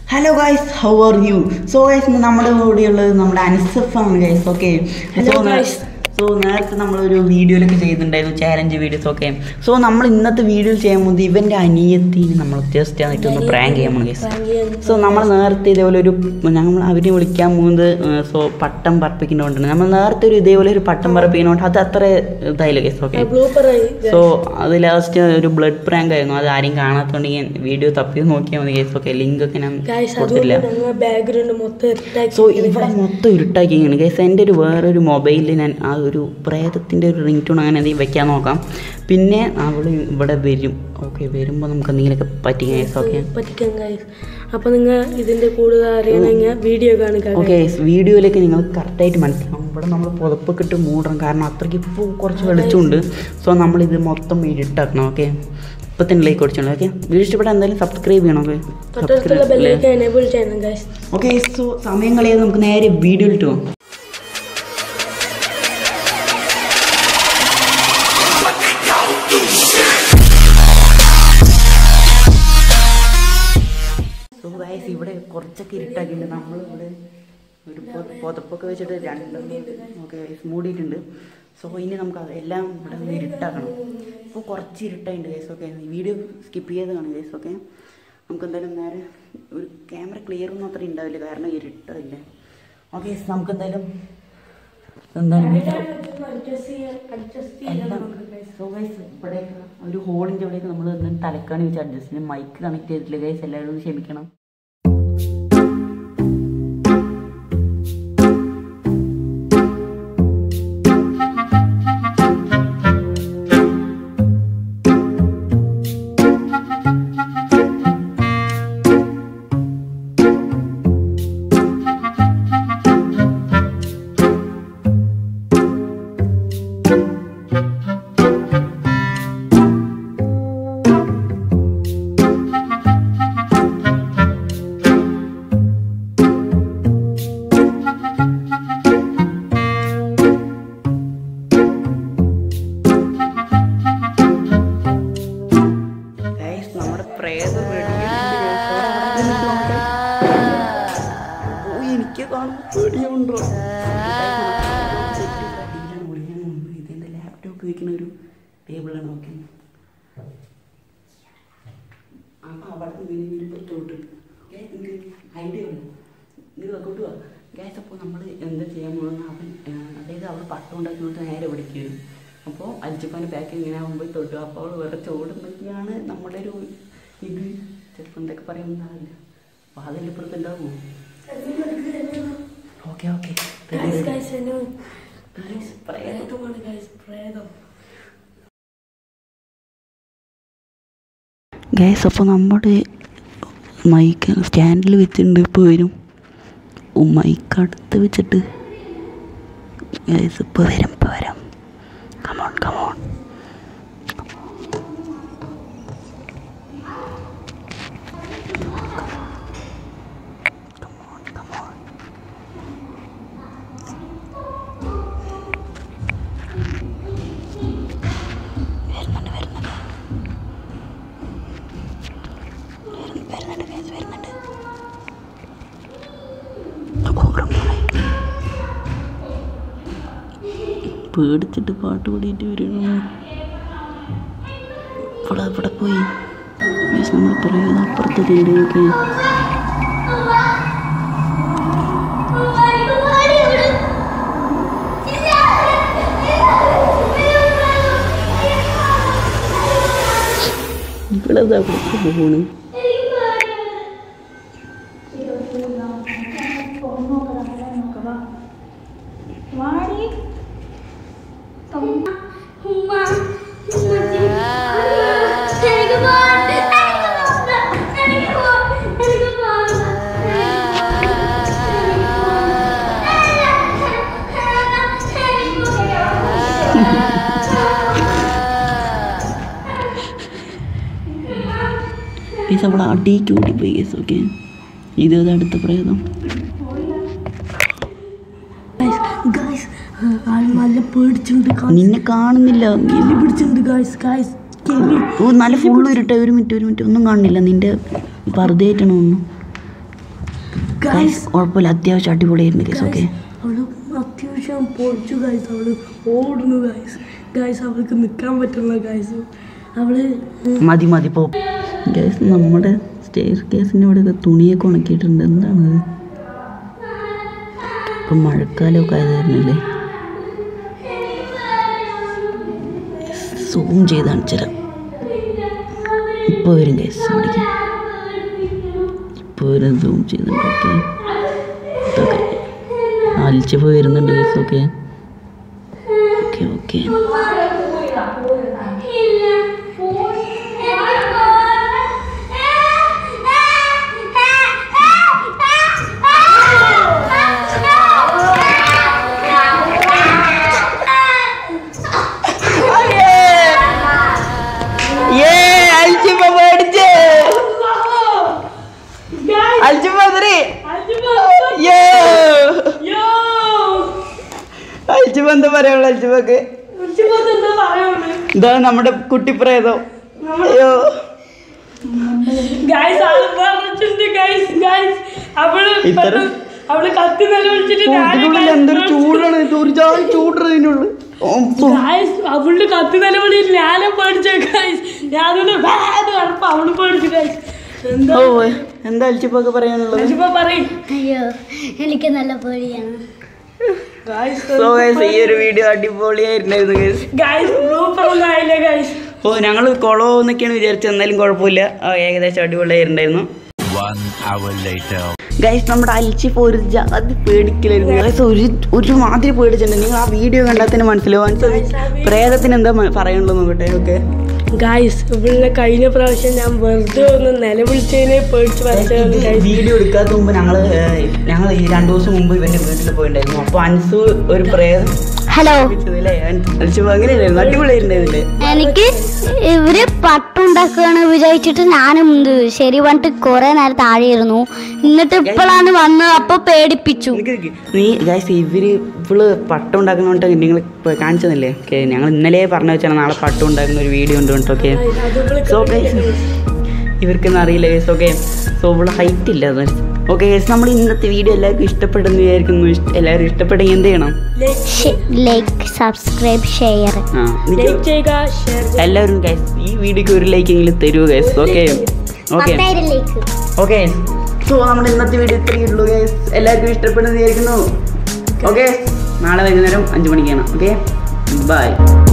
Hello guys how are you so guys നമ്മുടെ കൂടെയുള്ളത് നമ്മുടെ അൻസഫ് ആണ് guys okay Hello, guys. So നേരത്തെ നമ്മളൊരു വീഡിയോയിലൊക്കെ ചെയ്തിട്ടുണ്ടായിരുന്നു ചാലഞ്ച് വീഡിയോസ് ഒക്കെ സോ നമ്മൾ ഇന്നത്തെ വീഡിയോ ചെയ്യാൻ പോകുന്നത് ഇവൻ്റെ അനിയത്തിന് നമ്മൾ ജസ്റ്റ് ആയിട്ട് ഒന്ന് പ്രാങ്ക് ചെയ്യാൻ പോകുന്നു ഗൈസ് Prank ചെയ്യാൻ സോ നമ്മൾ നേരത്തെ ഇതേപോലെ ഒരു ഞങ്ങൾ അവരെ വിളിക്കാൻ പോകുന്നത് സോ പട്ടം പറപ്പിക്കുന്നതുകൊണ്ടാണ് നമ്മൾ നേരത്തെ ഒരു ഇതേപോലെ ഒരു പട്ടം പറപ്പിക്കുന്നതുകൊണ്ട് അത് അത്ര ഇതായില്ല ഗൈസ് ഓക്കെ ബ്ലൂപ്പർ ആയി സോ അത് ലാസ്റ്റ് ഒരു ബ്ലഡ് പ്രാങ്ക് ആയിരുന്നു അത് ആരും കാണാത്തതുകൊണ്ട് ഞാൻ വീഡിയോ തപ്പി നോക്കിയാൽ മതി കേസ് ഓക്കെ ലിങ്ക് ഒക്കെ ഞാൻ ഗൈസ് കൊടുത്തില്ല അതുകൊണ്ട് ഞങ്ങൾ ബാക്ക്ഗ്രൗണ്ട് മൊത്തം ഇരുട്ടാക്കി സോ ഇവിടെ മൊത്തം ഇരുട്ടാക്കിയാണ് കേസ് എൻ്റെ ഒരു വേറൊരു മൊബൈലിൽ ഞാൻ ആ ഒരു പ്രേതത്തിൻ്റെ ഒരു റിംഗ് ടൂൺ അങ്ങനെ എന്തെങ്കിലും വെക്കാൻ നോക്കാം പിന്നെ അവൾ ഇവിടെ വരും ഓക്കെ വരുമ്പോൾ നമുക്ക് എന്തെങ്കിലുമൊക്കെ പറ്റി കേസ് ഓക്കെ പറ്റിക്കാൻ ഗൈസ് അപ്പൊ നിങ്ങൾ ഇതിന്റെ കൂടുതൽ അറിയണമെങ്കിൽ വീഡിയോ കാണുക ഓക്കെ വീഡിയോയിലേക്ക് നിങ്ങൾ കറക്റ്റായിട്ട് മനസ്സിലാവും ഇവിടെ നമ്മൾ പുതപ്പൊക്കെ ഇട്ട് മൂടണം കാരണം അത്രയ്ക്ക് ഇപ്പോൾ കുറച്ച് വെളിച്ചമുണ്ട് സോ നമ്മളിത് മൊത്തം ഇരുട്ടാക്കണം ഓക്കെ ഇപ്പം തന്നെ ലൈക്ക് കൊടുത്തോളൂ ഓക്കെ വീഡിയോ ഇഷ്ടപ്പെട്ടാൽ എന്തായാലും സബ്സ്ക്രൈബ് ചെയ്യണം ഓക്കെ തൊട്ടടുത്തുള്ള ബെല്ലേക്ക് എനേബിൾ ചെയ്യണം ഗൈസ് ഓക്കെ സോ സമയം കളയാതെ നമുക്ക് നേരെ വീഡിയോയിലിട്ട് പോകാം സോ ഗൈസ് ഇവിടെ കുറച്ചൊക്കെ ഇരുട്ടാക്കിയിട്ടുണ്ട് നമ്മളിവിടെ ഒരു പൊ- പുതപ്പൊക്കെ വെച്ചിട്ട് രണ്ടെണ്ണം ഓക്കെ ഗൈസ് മൂടിയിട്ടുണ്ട് സോ ഇനി നമുക്ക് അത് എല്ലാം ഇവിടെ ഒന്ന് ഇരുട്ടാക്കണം ഇപ്പോൾ കുറച്ച് ഇരുട്ടായിട്ടുണ്ട് ഗൈസ് ഓക്കെ വീഡിയോ സ്കിപ്പ് ചെയ്ത് കാണും ഗൈസ് ഓക്കെ നമുക്ക് എന്തായാലും നേരെ ഒരു ക്യാമറ ക്ലിയർ ഒന്നും അത്ര ഉണ്ടാവില്ല കാരണം ഇരുട്ടമില്ല ഓക്കെ നമുക്ക് എന്തായാലും എന്തായാലും എല്ലാം സോ ഗൈസ് ഇവിടെ ഒരു ഹോളിൻ്റെ അവിടേക്ക് നമ്മൾ തലക്കാണി വെച്ച് അഡ്ജസ്റ്റ് ചെയ്യും മൈക്ക് കണക്ട് ചെയ്തിട്ടില്ല ഗൈസ് എല്ലാവരും ഒന്ന് ക്ഷമിക്കണം ഗൈസ് നമ്മുടെ പ്രേതം വെടിയിട്ടുണ്ട് guys. അവിടെ അവിടെ നിന്നിട്ട് നോക്കട്ടെ. ഓ എനിക്ക് കാണുമ്പോൾ പേടിയുണ്ടോ ഇതെന്റെ ലാപ്ടോപ്പ് വെക്കുന്ന ഒരു ടേബിളാണ് നോക്കി അപ്പൊ അവിടെ വീടിപ്പുറത്തോട്ട് ഐഡിയ ഉണ്ട് നിങ്ങൾ അങ്ങോട്ട് വാ ഗ്യാസ് അപ്പോൾ നമ്മൾ എന്താ ചെയ്യാൻ പോകുന്നത് അവൻ ആ, അതായത് അവൾ പട്ടം ഉണ്ടാക്കി കൊടുത്ത് നേരെ ഇവിടേക്ക് വരും അപ്പോൾ അലിച്ചപ്പാൻ്റെ ബാക്കിൽ ഇങ്ങനെ ആകുമ്പോൾ തൊട്ടു അപ്പോൾ അവൾ വേറെ ചോടുന്നൊക്കെയാണ് നമ്മുടെ ഒരു ഇത് ചിലപ്പോൾ എന്തൊക്കെ പറയുന്നതാവില്ല അപ്പോൾ അതിൻ്റെ ഇപ്പുറത്ത് ഉണ്ടാവുമോ ഓക്കെ ഓക്കെ ഗൈസ് ഗൈസ് എന്നെ പ്രേതം പ്രേതമാണ് ഗൈസ് പ്രേതം ഗ്യാസ് അപ്പോൾ നമ്മുടെ മൈക്ക് സ്റ്റാൻഡിൽ വെച്ചിട്ടുണ്ട് ഇപ്പോൾ വരും ഓ മൈക്ക് അടുത്ത് വെച്ചിട്ട് ഗ്യാസ് ഇപ്പോൾ വരും ഇപ്പോൾ വരും കമോൺ കമോൺ വരുന്നുണ്ട് വരുന്നുണ്ട് വരുന്നുണ്ട് guys, വരുന്നുണ്ട് പേടിച്ചിട്ട് പാട്ട് പാടിയിട്ട് വരണം ഇവിടെ ഇവിടെ പോയി Guys, നമ്മൾ പറയുന്നത് അപ്പുറത്തെ വീടിനൊക്കെ ഇവിടെ അവിടെ പോണ് ഈ നമ്മൾ അടിക്ക് ഓടി പോയി കേസ് ഓക്കെ ഇത് അത് അടുത്ത പ്രേതം ഗൈസ് നല്ല പേടിച്ചിട്ടുണ്ട് നിന്നെ കാണുന്നില്ല കെലി പിടിച്ചിട്ടുണ്ട് ഗൈസ് ഗൈസ് കെലി ഓ നല്ല ഫുള്ള് ഇരുട്ടെ ഒരു മിനിറ്റ് ഒരു മിനിറ്റ് ഒന്നും കാണുന്നില്ല നിന്റെ പറുതേറ്റണം ഒന്നും ഗൈസ് കുഴപ്പമില്ല അത്യാവശ്യം അടിപൊളിയായിരുന്നു കേസ് ഓക്കെ അവള് അത്യാവശ്യം പൊളിച്ചു ഗൈസ് അവള് ഓടുന്നു ഗൈസ് ഗൈസ് അവൾക്ക് നിൽക്കാൻ പറ്റുന്ന ഗൈസ് അവള് മതി മതി പോ ഗൈസ് നമ്മുടെ സ്റ്റേർ കേസിൻ്റെ അവിടെയൊക്കെ തുണിയൊക്കെ ഉണക്കിയിട്ടുണ്ട് എന്താണത് ഇപ്പം മഴക്കാലമൊക്കെ ആയതായിരുന്നില്ലേ സൂം ചെയ്ത് കാണിച്ചുതരാം ഇപ്പോൾ വരും ഗൈസ് അവിടേക്ക് ഇപ്പോൾ വരും സൂം ചെയ്യുന്നുണ്ട് ഓക്കെ ഇതൊക്കെ അലിച്ചപ്പോൾ വരുന്നുണ്ട് ഗൈസ് ഓക്കെ ഓക്കെ ഓക്കെ ഏ അൽച്ചിപ്പ മേടിച്ച് അൽച്ചിപ്പ തരി യോ അൽച്ചിപ്പ എന്താ പറയാനുള്ള അൽച്ചിപ്പക്ക് എന്താ പറയുന്നത് ഇതാണ് നമ്മുടെ കുട്ടിപ്രേതം അയ്യോ ഗൈസ് ആള് പറഞ്ഞിട്ടുണ്ട് ഗൈസ് ഗൈസ് അവള് ഇത്ര- പെട്ടെന്ന് അവള് കത്തി നിലവിളിച്ചിട്ട് ഓ, ഇതിനുള്ളിൽ എന്തൊരു ചൂടാണ് ഇത് ഒരു ജാതി ചൂടാണ് ഇതിനുള്ളിൽ ഗൈസ് അവളുടെ കത്തി നിലവിളി ഞാനും പേടിച്ച ഗൈസ് ഞാനൊന്ന് പറഞ്ഞപ്പോ അവള് പേടിച്ചു ഗൈസ് എന്താ ഓ എന്താ അൽച്ചിപ്പൊക്കെ പറയാനുള്ളത് ഇപ്പൊ പറയും അയ്യോ എനിക്ക് നല്ല പേടിയാണ് ഗൈസ് സോ ഗൈസ് ഈ ഒരു വീഡിയോ അടിപൊളിയായിട്ടുണ്ടായിരുന്നു ഗൈസ് ഗൈസ് ബ്ലൂപ്പർ ഒന്നും ആയില്ല ഗൈസ് ഓ ഞങ്ങൾ കുളമെന്നൊക്കെയാണ് വിചാരിച്ചത് എന്നാലും കുഴപ്പമില്ല ആ, ഏകദേശം അടിപൊളിയായിട്ടുണ്ടായിരുന്നു One hour later. ഗൈസ് നമ്മുടെ അലിച്ചിപ്പോ ഒരു ജാതി പേടിക്കലായിരുന്നു ഗൈസ് ഒരു ഒരു മാതിരി പേടിച്ചിട്ടുണ്ട് നിങ്ങൾ ആ വീഡിയോ കണ്ടാൽ തന്നെ മനസ്സിലാവും മനസ്സിലായി പ്രേതത്തിന് എന്താ മ- പറയാനുള്ളത് നോക്കട്ടെ ഓക്കെ ഗൈസ് ഇവളുടെ കഴിഞ്ഞ പ്രാവശ്യം ഞാൻ വെറുതെ ഒന്ന് നിലവിളിച്ചതിനെ പേടിച്ച് വരച്ചതാണ് ഗൈസ് വീഡിയോ എടുക്കാത്ത മുമ്പ് ഞങ്ങള് ഏഹ്, ഞങ്ങൾ ഈ രണ്ടു ദിവസം മുമ്പ് ഇവന്റെ വീട്ടിൽ പോയിട്ടുണ്ടായിരുന്നു അപ്പൊ അൻസു ഒരു പ്രേതം ഹലോ വിളിച്ചതല്ലേ? അൻ- അൻസു അങ്ങനെയല്ലായിരുന്നു അടിപൊളിയായിട്ടുണ്ടായിരുന്നില്ലേ എനിക്ക് ഇവര് പട്ടുണ്ടാക്കുകയാണ് വിചാരിച്ചിട്ട് ഞാനും ഇത് ശരി പറഞ്ഞിട്ട് കുറെ നേരം താഴെ ഇരുന്നു എന്നിട്ട് ഇപ്പോഴാണ് വന്നത് അപ്പൊ പേടിപ്പിച്ചു നിക്ക് നിക്ക്. നീ ഗൈസ് ഇവര് ഇവള് പട്ടം ഉണ്ടാക്കുന്നോണ്ട് നിങ്ങൾ കാണിച്ചതല്ലേ ഓക്കെ ഞങ്ങൾ ഇന്നലെ പറഞ്ഞു വെച്ചാൽ നാളെ പട്ടം ഉണ്ടാക്കുന്ന ഒരു വീഡിയോ ഉണ്ട് കേട്ടോ ഓക്കെ സോ ഗൈസ് ഇവർക്കൊന്നും അറിയില്ല ഗൈസ് ഓക്കെ സോ ഇവള് ഹൈറ്റ് ഇല്ല ഓക്കെ ഗൈസ് നമ്മൾ ഇന്നത്തെ വീഡിയോ എല്ലാവർക്കും ഇഷ്ടപ്പെടുന്നു വിചാരിക്കുന്നു ഇഷ്ട- എല്ലാവരും ഇഷ്ടപ്പെട്ടെങ്കിൽ എന്ത് ചെയ്യണം ലൈക്ക് സബ്സ്ക്രൈബ് ഷെയർ ആ നിക്ക് ലൈക്ക് ചെയ്യുക ഷെയർ എല്ലാവരും ഗൈസ് ഈ വീഡിയോക്ക് ഒരു ലൈക്ക് എങ്കിലും തരൂ guys okay okay like okay so നമ്മുടെ ഇന്നത്തെ വീഡിയോ ഇത്രയേ ഉള്ളൂ ഗൈസ് എല്ലാവർക്കും ഇഷ്ടപ്പെടുന്നു വിചാരിക്കുന്നു ഓക്കെ നാളെ വൈകുന്നേരം അഞ്ച് മണിക്കാണ് ഓക്കെ ബൈ